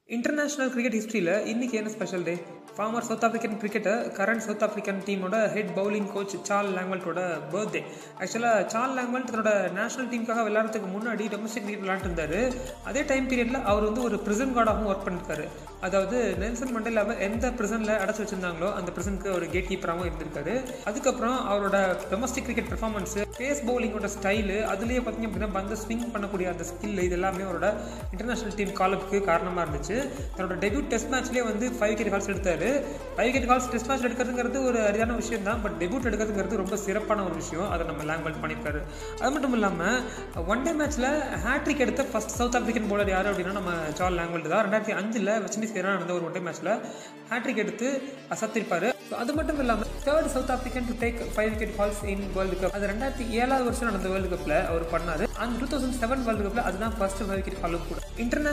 international cricket ஹிஸ்ட்ரியில் இன்னைக்கு என்ன special day former south African cricketer current south African டீமோட ஹெட் பவுலிங் கோச் சார்ல் லாங்வெல்ட்டோட பர்த்டே ஆக்சுவலாக சார்ல் லாங்வெல்ட் தன்னோட நேஷனல் டீமுக்காக விளையாடுறதுக்கு முன்னாடி டொமஸ்டிக் கிரிக்கெட் விளையாண்டுருந்தாரு அதே டைம் பீரியடில் அவர் வந்து ஒரு பிரிசன் கார்டாகவும் ஒர்க் பண்ணிருக்காரு அதாவது நெல்சன் மண்டேலாவை எந்த பிரிசனில் அடைச்சி வச்சிருந்தாங்களோ அந்த பிரிசனுக்கு ஒரு கேட் கீப்பராகவும் இருந்திருக்காரு அதுக்கப்புறம் அவரோட டொமஸ்டிக் கிரிக்கெட் பெர்ஃபார்மன்ஸ் பேஸ் பவுலிங்கோட ஸ்டைலு அதுலேயே பார்த்தீங்க அப்படின்னா பந்து ஸ்விங் பண்ணக்கூடிய அந்த ஸ்கில் இது எல்லாமே அவரோட இன்டர்நேஷனல் டீம் காலப்புக்கு காரணமாக இருந்துச்சு தன்னோட டெபியூட் டெஸ்ட் மேட்ச்லேயே வந்து ஃபைவ் விக்கெட் கால்ஸ் எடுத்தாரு five wicket hauls test match எடுக்கிறதுங்கிறது ஒரு அரிதான விஷயம் தான் பட் டெபியூட் எடுக்கிறதுங்கிறது ரொம்ப சிறப்பான ஒரு விஷயம் அதை நம்ம லாங்வெல்ட் பண்ணியிருக்காரு அது மட்டும் இல்லாமல் ஒன் டே மேட்ச்சில் ஹேட்ரிக் எடுத்த ஃபர்ஸ்ட் சவுத் ஆஃப்ரிக்கன் bowler யார் அப்படின்னா நம்ம சார்ல் லாங்வெல்ட் தான் ரெண்டாயிரத்தி அஞ்சில் வெஸ்ட் இண்டீஸ் எதிராக நடந்த ஒரு ஒன் டே மேட்ச்சில் ஹேட்ரிக் எடுத்து அசத்திருப்பாரு So, அது மட்டும் இல்லாமல் third south African to take five wicket falls in world cup அது ரெண்டாயிரத்தி ஏழாவது வருஷம் நடந்த வேர்ல்டு கப்பில் அவர் பண்ணார் அந்த டூ தௌசண்ட் செவன் வேர்ல்டு கப்பில் அதுதான் ஃபர்ஸ்ட் ஃபைவ் விக்கெட் ஃபாலோ கூட இன்டர்நேஷனல்